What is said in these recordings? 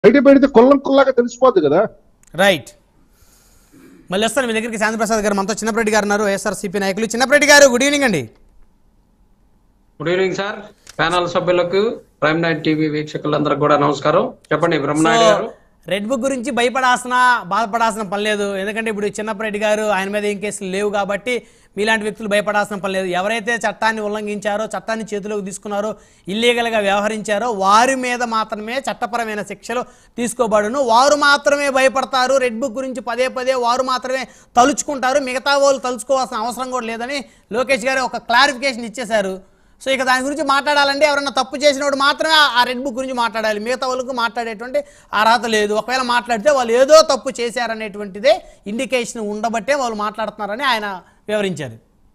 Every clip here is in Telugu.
బయట పెడితే కొల్లం కొల్లాగా తెలిసిపోద్ది కదా రైట్ మళ్ళీ వస్తాను మీ దగ్గరికి శాంతిప్రసాద్ గారు మనతో చిన్నప్పరెడ్డి గారు ఉన్నారు వైఎస్ఆర్సీపీ నాయకులు చిన్నప్పరెడ్డి గారు గుడ్ ఈవినింగ్ అండి గుడ్ ఈవినింగ్ సార్ ప్యానల్ సభ్యులకు ప్రైమ్ నైన్ టీవీ వీక్షకులందరికీ కూడా నమస్కారం చెప్పండి బ్రహ్మనాయుడు గారు రెడ్ బుక్ గురించి భయపడాల్సిన బాధపడాల్సిన పని లేదు ఎందుకంటే ఇప్పుడు చిన్నప్పరెడ్డి గారు ఆయన మీద ఏం కేసులు లేవు కాబట్టి మీలాంటి వ్యక్తులు భయపడాల్సిన పని లేదు ఎవరైతే చట్టాన్ని ఉల్లంఘించారో చట్టాన్ని చేతిలోకి తీసుకున్నారో ఇల్లీగల్గా వ్యవహరించారో వారి మీద మాత్రమే చట్టపరమైన శిక్షలు తీసుకోబడును వారు మాత్రమే భయపడతారు రెడ్ బుక్ గురించి పదే పదే వారు మాత్రమే తలుచుకుంటారు మిగతా వాళ్ళు తలుచుకోవాల్సిన అవసరం కూడా లేదని లోకేష్ గారు ఒక క్లారిఫికేషన్ ఇచ్చేశారు సో ఇక దాని గురించి మాట్లాడాలంటే ఎవరైనా తప్పు చేసినప్పుడు మాత్రమే ఆ- ఆ రెడ్ బుక్ గురించి మాట్లాడాలి మిగతా వాళ్ళకు మాట్లాడేటువంటి అర్హత లేదు ఒకవేళ మాట్లాడితే వాళ్ళు ఏదో తప్పు చేశారనేటువంటిదే ఇండికేషన్ ఉండబట్టే వాళ్ళు మాట్లాడుతున్నారని ఆయన వివరించారు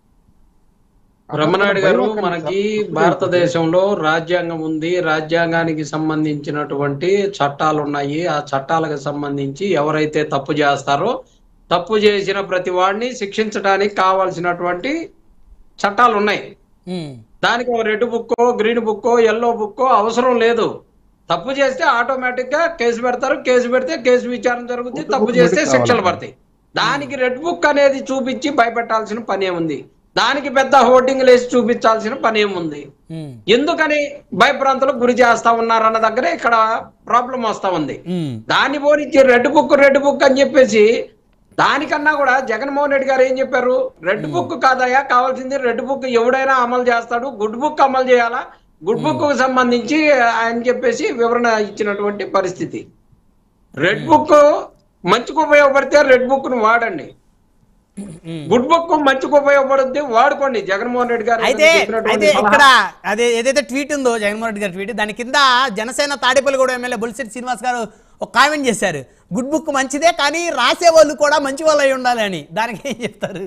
బ్రహ్మనాయుడు గారు మనకి భారతదేశంలో రాజ్యాంగం ఉంది రాజ్యాంగానికి సంబంధించినటువంటి చట్టాలు ఉన్నాయి ఆ చట్టాలకు సంబంధించి ఎవరైతే తప్పు చేస్తారో తప్పు చేసిన ప్రతి వాడిని శిక్షించడానికి కావాల్సినటువంటి చట్టాలు ఉన్నాయి ఉమ్, దానికి ఒక రెడ్ బుక్కో గ్రీన్ బుక్కో ఎల్లో బుక్కో అవసరం లేదు తప్పు చేస్తే ఆటోమేటిక్ గా కేసు పెడతారు కేసు పెడితే కేసు విచారణ జరుగుతుంది తప్పు చేస్తే శిక్షలు పడతాయి దానికి రెడ్ బుక్ అనేది చూపించి భయపెట్టాల్సిన పని ఏముంది దానికి పెద్ద హోర్డింగ్ వేసి చూపించాల్సిన పని ఏముంది ఉమ్, ఎందుకని భయభ్రాంతులకు గురి చేస్తా ఉన్నారన్న దగ్గరే ఇక్కడ ప్రాబ్లం వస్తా ఉంది ఉమ్, దాని పోనిచ్చి రెడ్ బుక్ రెడ్ బుక్ అని చెప్పేసి దానికన్నా కూడా జగన్మోహన్ రెడ్డి గారు ఏం చెప్పారు రెడ్ బుక్ కాదయా కావాల్సింది రెడ్ బుక్ ఎవడైనా అమలు చేస్తాడు గుడ్ బుక్ అమలు చేయాలా గుడ్ బుక్ కు సంబంధించి ఆయన చెప్పేసి వివరణ ఇచ్చినటువంటి పరిస్థితి రెడ్ బుక్ మంచికి ఉపయోగపడితే రెడ్ బుక్ ను వాడండి ఉమ్. గుడ్ బుక్ మంచికి ఉపయోగపడుద్ది వాడుకోండి జగన్మోహన్ రెడ్డి గారు అయితే చెప్పినటువంటి అయితే సలహా. ఇక్కడ అదే ఏదైతే ట్వీట్ ఉందో జగన్మోహన్ రెడ్డి గారి ట్వీట్ దాని కింద జనసేన తాడేపల్లిగూడ ఎమ్మెల్యే బొలిశెట్టి శ్రీనివాస్ గారు ఒక కామెంట్ చేశారు గుడ్ బుక్ మంచిదే కానీ రాసే వాళ్ళు కూడా మంచి వాళ్ళు అయి ఉండాలి అని దానికి ఏం చెప్తారు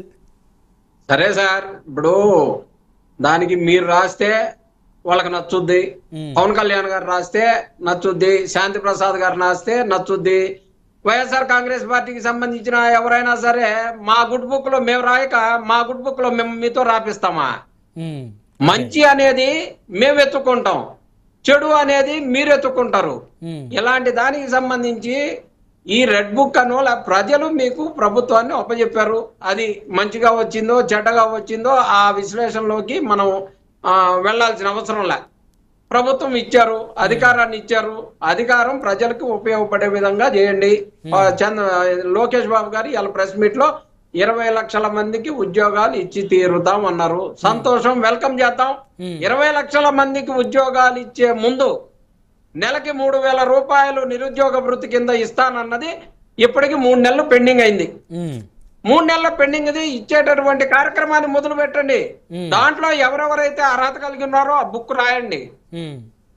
సరే సార్ ఇప్పుడు దానికి మీరు రాస్తే వాళ్ళకి నచ్చుద్ది మ్మ్. పవన్ కళ్యాణ్ గారు రాస్తే నచ్చుద్ది శాంతి ప్రసాద్ గారు రాస్తే నచ్చుద్ది వైఎస్ఆర్ కాంగ్రెస్ పార్టీకి సంబంధించిన ఎవరైనా సరే మా గుడ్ బుక్ లో మేము రాయక మా గుడ్ బుక్ లో మేము మీతో రాపిస్తామా ఉమ్, మంచి అనేది మేము ఎత్తుకుంటాం చెడు అనేది మీరు ఎత్తుకుంటారు ఉమ్, ఇలాంటి దానికి సంబంధించి ఈ రెడ్ బుక్ అను లే- ప్రజలు మీకు ప్రభుత్వాన్ని ఒప్పజెప్పారు అది మంచిగా వచ్చిందో చెడ్డగా వచ్చిందో ఆ విశ్లేషణలోకి మనం ఆ, వెళ్ళాల్సిన అవసరం లే ప్రభుత్వం ఇచ్చారు అధికారాన్ని ఇచ్చారు అధికారం ప్రజలకు ఉపయోగపడే విధంగా చేయండి ఆ, చంద్ర లోకేష్ బాబు గారు ఇలా ప్రెస్ మీట్ లో ఇరవై లక్షల మందికి ఉద్యోగాలు ఇచ్చి తీరుతాం అన్నారు సంతోషం వెల్కమ్ చేద్దాం Hmm. ఇరవై లక్షల మందికి ఉద్యోగాలు ఇచ్చే ముందు నెలకి మూడు వేల రూపాయలు నిరుద్యోగ వృత్తి కింద ఇస్తానన్నది ఇప్పటికి మూడు నెలలు పెండింగ్ అయింది ఉమ్, మూడు నెలల పెండింగ్ ఇది ఇచ్చేటటువంటి కార్యక్రమాన్ని మొదలు పెట్టండి Hmm. దాంట్లో ఎవరెవరైతే అర్హత కలిగి ఉన్నారో ఆ బుక్ రాయండి ఉమ్,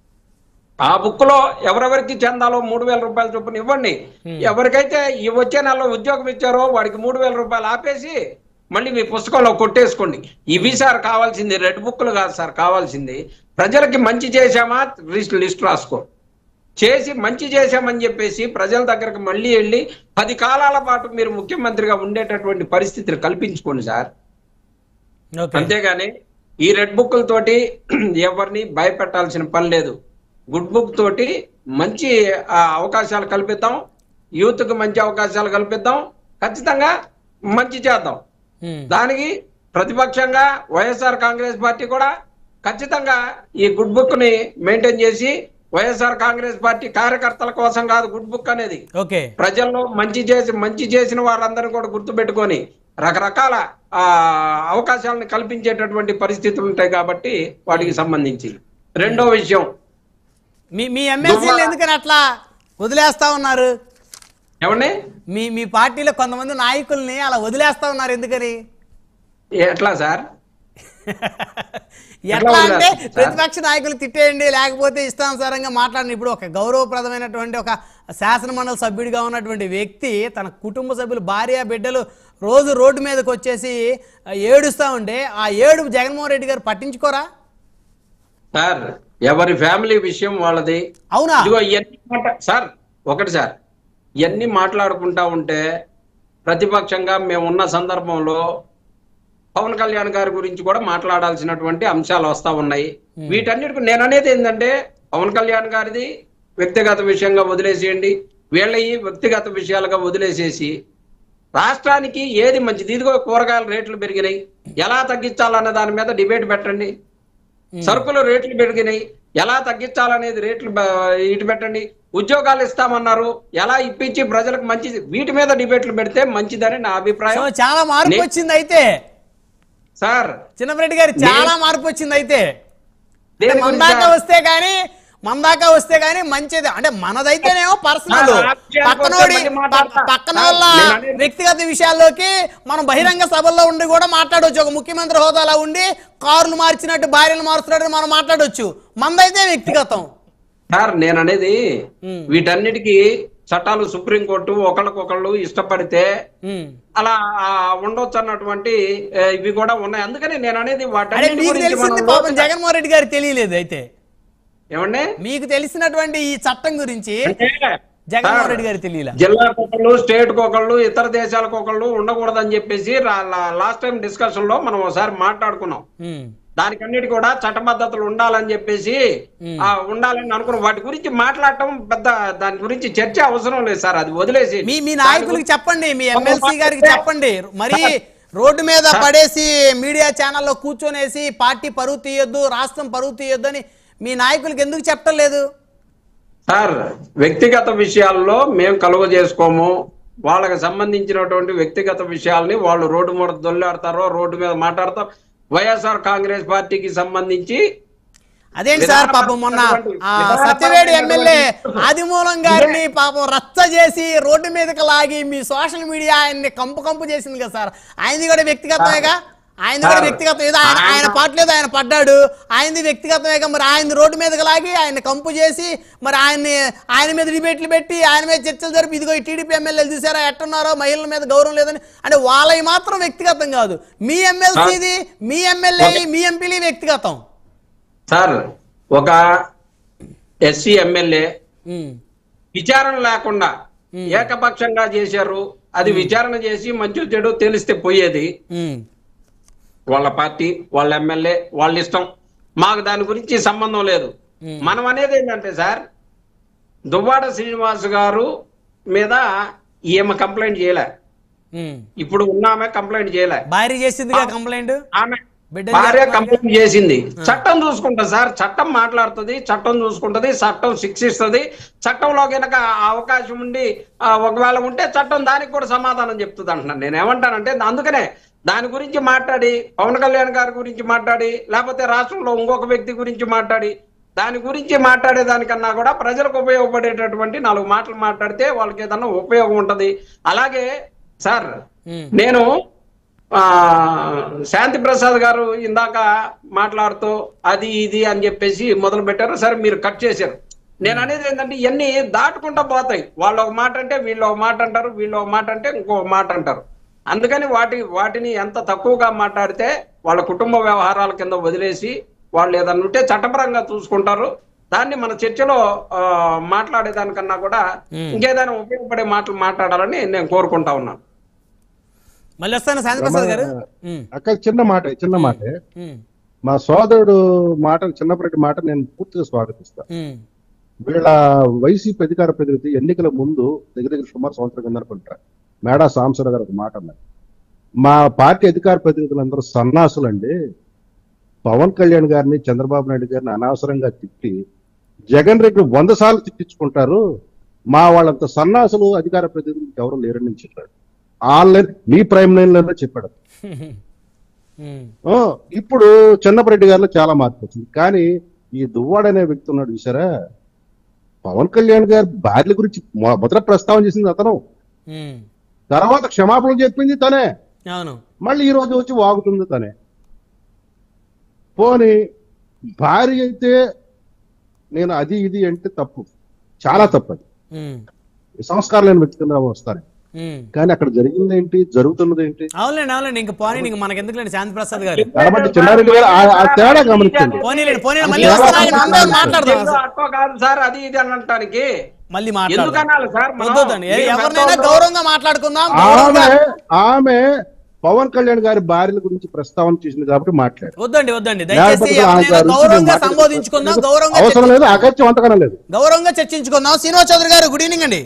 ఆ బుక్ లో ఎవరెవరికి చెందాలో మూడు వేల రూపాయల చొప్పున ఇవ్వండి ఎవరికైతే ఈ వచ్చే నెలలో ఉద్యోగం ఇచ్చారో వాడికి మూడు వేల రూపాయలు ఆపేసి మళ్ళీ మీ పుస్తకంలో కొట్టేసుకోండి ఇవి సార్ కావాల్సింది రెడ్ బుక్లు కాదు సార్ కావాల్సింది ప్రజలకి మంచి చేశామా లిస్ట్ లిస్ట్ రాసుకో చేసి మంచి చేశామని చెప్పేసి ప్రజల దగ్గరకు మళ్ళీ వెళ్ళి పది కాలాల పాటు మీరు ముఖ్యమంత్రిగా ఉండేటటువంటి పరిస్థితిని కల్పించుకోండి సార్ ఓకే అంతేగాని ఈ రెడ్ బుక్ల తోటి ఎవరిని భయపెట్టాల్సిన పని లేదు గుడ్ బుక్ తోటి మంచి ఆ, అవకాశాలు కల్పిద్దాం యూత్ కు మంచి అవకాశాలు కల్పిద్దాం ఖచ్చితంగా మంచి చేద్దాం ఉమ్, దానికి ప్రతిపక్షంగా వైఎస్ఆర్ కాంగ్రెస్ పార్టీ కూడా ఖచ్చితంగా ఈ గుడ్ బుక్ ని మెయింటైన్ చేసి వైఎస్ఆర్ కాంగ్రెస్ పార్టీ కార్యకర్తల కోసం కాదు గుడ్ బుక్ అనేది ఓకే ప్రజల్లో మంచి చేసి మంచి చేసిన వారందరినీ కూడా గుర్తుపెట్టుకొని రకరకాల ఆ అవకాశాలను కల్పించేటటువంటి పరిస్థితులు ఉంటాయి కాబట్టి వాటికి సంబంధించి రెండో విషయం మీ మీ ఎమ్మెల్సీలు ఎందుకని అట్లా వదిలేస్తా ఉన్నారు ఏమండి మీ మీ పార్టీలో కొంతమంది నాయకుల్ని అలా వదిలేస్తా ఉన్నారు ఎందుకని ఎట్లా సార్ ఎట్లా అంటే వదిలేస్తారు సార్? ప్రతిపక్ష నాయకులు తిట్టేయండి లేకపోతే ఇష్టానుసారంగా మాట్లాడండి ఇప్పుడు ఒక గౌరవప్రదమైనటువంటి ఒక శాసనమండలి సభ్యుడిగా ఉన్నటువంటి వ్యక్తి తన కుటుంబ సభ్యులు భార్య బిడ్డలు రోజు రోడ్డు మీదకి వచ్చేసి ఆ, ఏడుస్తా ఉంటే ఆ ఏడు జగన్మోహన్ రెడ్డి గారు పట్టించుకోరా సార్ ఎవరి ఫ్యామిలీ విషయం వాళ్ళది అవునా ఇదిగో ఇవన్నీ మాట సార్ ఒకటి సార్ ఇవన్నీ మాట్లాడుకుంటా ఉంటే ప్రతిపక్షంగా మేము ఉన్న సందర్భంలో పవన్ కళ్యాణ్ గారి గురించి కూడా మాట్లాడాల్సినటువంటి అంశాలు వస్తా ఉన్నాయి వీటన్నిటికి నేను అనేది ఏంటంటే పవన్ కళ్యాణ్ గారిది వ్యక్తిగత విషయంగా వదిలేసేయండి వీళ్ళవి వ్యక్తిగత విషయాలుగా వదిలేసేసి రాష్ట్రానికి ఏది మంచిది ఇదిగో కూరగాయల రేట్లు పెరిగినాయి ఎలా తగ్గించాలన్న దాని మీద డిబేట్ పెట్టండి సరుకుల రేట్లు పెరిగినాయి ఎలా తగ్గించాలనేది రేట్లు బ- ఇటు పెట్టండి ఉద్యోగాలు ఇస్తామన్నారు ఎలా ఇప్పించి ప్రజలకు మంచిది వీటి మీద డిబేట్లు పెడితే మంచిదని నా సో అభిప్రాయం చాలా మార్పు నే- వచ్చింది అయితే సార్ చిన్నపరెడ్డి గారు చాలా మార్పు వచ్చింది అయితే అంటే దేని మన గురించి దాకా సార్? వస్తే గానీ మన దాకా వస్తే గానీ మంచిది అంటే మనదైతేనేమో పర్సనల్ ఆ, రాజకీయాలకు పక్కనోడి వస్తే మళ్ళీ మాట్లాడతా. పక్క- పక్కన వాళ్ళ నేను అనేది- వ్యక్తిగత విషయాల్లోకి మనం బహిరంగ సభల్లో ఉండి కూడా మాట్లాడవచ్చు ఒక ముఖ్యమంత్రి హోదాలో ఉండి కార్లు మార్చినట్టు భార్యలు మారుస్తున్నట్టు మనం మాట్లాడవచ్చు మనదైతే వ్యక్తిగతం సార్ నేను అనేది ఉమ్. వీటన్నిటికీ చట్టాలు సుప్రీంకోర్టు ఒకళ్ళకొకళ్ళు ఇష్టపడితే ఉమ్. అలా ఆ, ఉండొచ్చు అన్నటువంటి ఏ, ఇవి కూడా ఉన్నాయి అందుకని నేను అనేది అంటే వాటన్నిటి మీకు గురించి తెలిసింది మనం పాపం జగన్మోహన్ రెడ్డి గారికి తెలియలేదు అయితే ఏమండి మీకు తెలిసినటువంటి ఈ చట్టం గురించి అంటే జగన్మోహన్ సార్, రెడ్డి గారికి తెలియలే జిల్లాకు ఒకళ్ళు స్టేట్ ఒకళ్ళు ఇతర దేశాలకు ఒకళ్ళు ఉండకూడదని చెప్పేసి లాస్ట్ టైం డిస్కషన్ లో మనం ఒకసారి మాట్లాడుకున్నాం ఉమ్. దానికన్నిటి కూడా చట్టబద్ధతలు ఉండాలని చెప్పేసి ఆ ఉండాలని అనుకున్నాం వాటి గురించి మాట్లాడటం పెద్ద దాని గురించి చర్చ అవసరం లేదు సార్ అది వదిలేసి మీ మీ నాయకులకి చెప్పండి మీ ఎమ్మెల్సీ గారికి చెప్పండి మరి రోడ్డు మీద పడేసి మీడియా ఛానల్లో కూర్చొనేసి పార్టీ పరువు తీయొద్దు రాష్ట్రం పరువు తీయొద్దు అని మీ నాయకులకి ఎందుకు చెప్పడం లేదు సార్ వ్యక్తిగత విషయాల్లో మేము కలుగ చేసుకోము వాళ్ళకి సంబంధించినటువంటి వ్యక్తిగత విషయాల్ని వాళ్ళు రోడ్డు మీద దొల్లాడతారో రోడ్డు మీద మాట్లాడతారు వైఎస్ఆర్ కాంగ్రెస్ పార్టీకి సంబంధించి అదేంటి సార్ పాపం మొన్న ఆ సత్యవేడి ఎమ్మెల్యే ఆదిమూలం గారిని పాపం రచ్చ చేసి రోడ్డు మీదకి లాగి మీ సోషల్ మీడియా ఆయన్ని కంపు కంపు చేసింది కదా సార్ ఆయనది కూడా వ్యక్తిగతమేగా ఆయనది కూడా సార్, వ్యక్తిగతం ఏదో ఆయన ఆయన పడలేదు ఆయన పడ్డాడు ఆయనది వ్యక్తిగతమేగా మరి ఆయన రోడ్డు మీదకి లాగి ఆయన కంపు చేసి మరి ఆయన్ని ఆయన మీద డిబేట్లు పెట్టి ఆయన మీద చర్చలు జరిపి ఇదిగో ఈ టీడీపీ ఎమ్మెల్యేలు చూసారా ఎట్టున్నారో మహిళల మీద గౌరవం లేదని అంటే వాళ్ళవి మాత్రం వ్యక్తిగతం కాదు మీ ఎమ్మెల్సీది మీ ఎమ్మెల్యే మీ ఎంపీలు వ్యక్తిగతం సార్ ఒక ఎస్సీ ఎమ్మెల్యే ఉమ్, విచారణ లేకుండా ఏకపక్షంగా చేశారు అది విచారణ చేసి మంచి చెడు తెలిస్తే పోయేది ఉమ్. వాళ్ళ పార్టీ వాళ్ళ ఎమ్మెల్యే వాళ్ళ ఇష్టం మాకు దాని గురించి సంబంధం లేదు మనం అనేది ఏంటంటే సార్ దువ్వాడ శ్రీనివాస్ గారు మీద ఈమె కంప్లైంట్ చేయలే ఉమ్. ఇప్పుడు ఉన్నామే కంప్లైంట్ చేయలే భార్య చేసిందిగా కంప్లైంట్ ఆమె బిడ్డలు భార్య చేస్తున్నారు కంప్లైంట్ చేసింది చట్టం చూసుకుంటా సార్ చట్టం మాట్లాడుతుంది చట్టం చూసుకుంటది చట్టం శిక్షిస్తుంది చట్టంలో కనుక ఆ అవకాశం ఉండి ఆ, ఒకవేళ ఉంటే చట్టం దానికి కూడా సమాధానం చెప్తుంది అంటున్నాను నేను ఏమంటానంటే అందుకనే దాని గురించి మాట్లాడి పవన్ కళ్యాణ్ గారి గురించి మాట్లాడి లేకపోతే రాష్ట్రంలో ఇంకొక వ్యక్తి గురించి మాట్లాడి దాని గురించి మాట్లాడే దానికన్నా కూడా ప్రజలకు ఉపయోగపడేటటువంటి నాలుగు మాటలు మాట్లాడితే వాళ్ళకి ఏదన్నా ఉపయోగం ఉంటది అలాగే సార్ ఉమ్. నేను ఆ శాంతి ప్రసాద్ గారు ఇందాక మాట్లాడుతూ అది ఇది అని చెప్పేసి మొదలు పెట్టారు సరే మీరు కట్ చేశారు నేను అనేది ఏంటంటే ఇవన్నీ దాటుకుంటా పోతాయి వాళ్ళు ఒక మాట అంటే వీళ్ళు ఒక మాట అంటారు వీళ్ళు ఒక మాట అంటే ఇంకో మాట అంటారు అందుకని వాటి వాటిని ఎంత తక్కువగా మాట్లాడితే వాళ్ళ కుటుంబ వ్యవహారాల కింద వదిలేసి వాళ్ళు ఏదన్నా ఉంటే చట్టపరంగా చూసుకుంటారు దాన్ని మన చర్చలో ఆ, మాట్లాడేదానికన్నా కూడా ఇంకేదైనా ఉపయోగపడే మాటలు మాట్లాడాలని నేను కోరుకుంటా ఉన్నాను మళ్ళీ వస్తాను శాంతి ప్రసాద్ గారు ఉమ్, అక్క చిన్న మాట చిన్న మాటే ఉమ్, మా సోదరుడు మాట చిన్నప్పటి మాట నేను పూర్తిగా స్వాగతిస్తా ఉమ్, వీళ్ళ వైసీపీ అధికార ప్రతినిధి ఎన్నికల ముందు దగ్గర దగ్గర సుమారు సంవత్సరం కింద అనుకుంటా మేడా సాంబశివరావు గారు ఒక మాట అన్నారు మా పార్టీ అధికార ప్రతినిధులందరూ సన్నాసులండి పవన్ కళ్యాణ్ గారిని చంద్రబాబు నాయుడు గారిని అనవసరంగా తిట్టి జగన్ రెడ్డి వంద సార్లు తిట్టించుకుంటారు మా వాళ్ళంత సన్నాసులు అధికార ప్రతినిధులు ఎవరు లేరని నేను చెప్పాడు ఆన్లైన్ మీ ప్రైమ్ లైన్ లోనే చెప్పాడు ఉమ్, ఆ, ఇప్పుడు చెన్నపరెడ్డి గారిలో చాలా మార్పు వచ్చింది కానీ ఈ దువ్వాడ అనే వ్యక్తి ఉన్నాడు చూసారా పవన్ కళ్యాణ్ గారి భార్య గురించి మొ- మొదట ప్రస్తావన చేసింది అతను ఉమ్, తర్వాత క్షమాపణలు చెప్పింది తనే అవును మళ్ళీ ఈ రోజు వచ్చి వాగుతుంది తనే పోని భార్య అయితే నేను అది ఇది అంటే తప్పు చాలా తప్పు అది ఉమ్, సంస్కారం లేని వ్యక్తి కింద వస్తాను ఉమ్. కానీ అక్కడ జరిగింది ఏంటి జరుగుతున్నది ఏంటి అవునులేండి అవునులేండి ఇంక పోనీ ఇంక మనకి ఎందుకులేండి శాంతి ప్రసాద్ గారు కాబట్టి చెన్నారెడ్డి గారు ఆ- ఆ తేడా గమనించండి పోనీలేండి పోనీ మళ్ళీ వస్తాను ఆయన అందరం మాట్లాడదాం ఏదో అక్కో కాదు సార్ అది ఇది అని అనటానికి మళ్ళీ ఎందుకు మాట్లాడదాం అనాలి సార్ మనం? వద్దొద్దండి మీరు ఎవరినైనా మెట్రోలో- గౌరవంగా మాట్లాడుకుందాం ఆమె గౌరవంగా ఆమె పవన్ కళ్యాణ్ గారి భార్యల గురించి ప్రస్తావన చేసింది కాబట్టి మాట్లాడు వద్దండి వద్దండి దయచేసి లేకపోతే ఎవరినైనా ఆ గురించి గౌరవంగా నేను మాట్లాడే సంబోధించుకుందాం అవసరం గౌరవంగా అవసరం లేదు అగత్యం అంతకన్నా లేదు గౌరవంగా చర్చించుకుందాం శ్రీనివాస్ చౌదరి గారు గుడ్ ఈవినింగ్ అండి